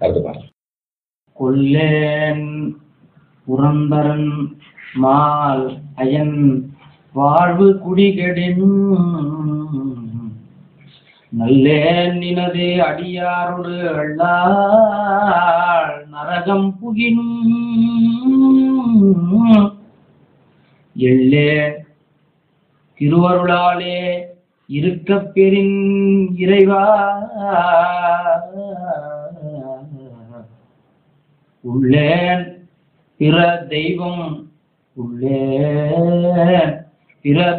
அடுத்த பாடல் கொல்லேன் Purandaran mall iron வாழ்வு குடிகெடின் நல்லேன் நினது அடியாரோடு அள்ளாள் நரகம் புகினும் எள்ளேன் திருவருளாலே இருக்கப் பெறின் இறைவா உள்ளேன் பிற தெய்வம் உள்ளேன் பிற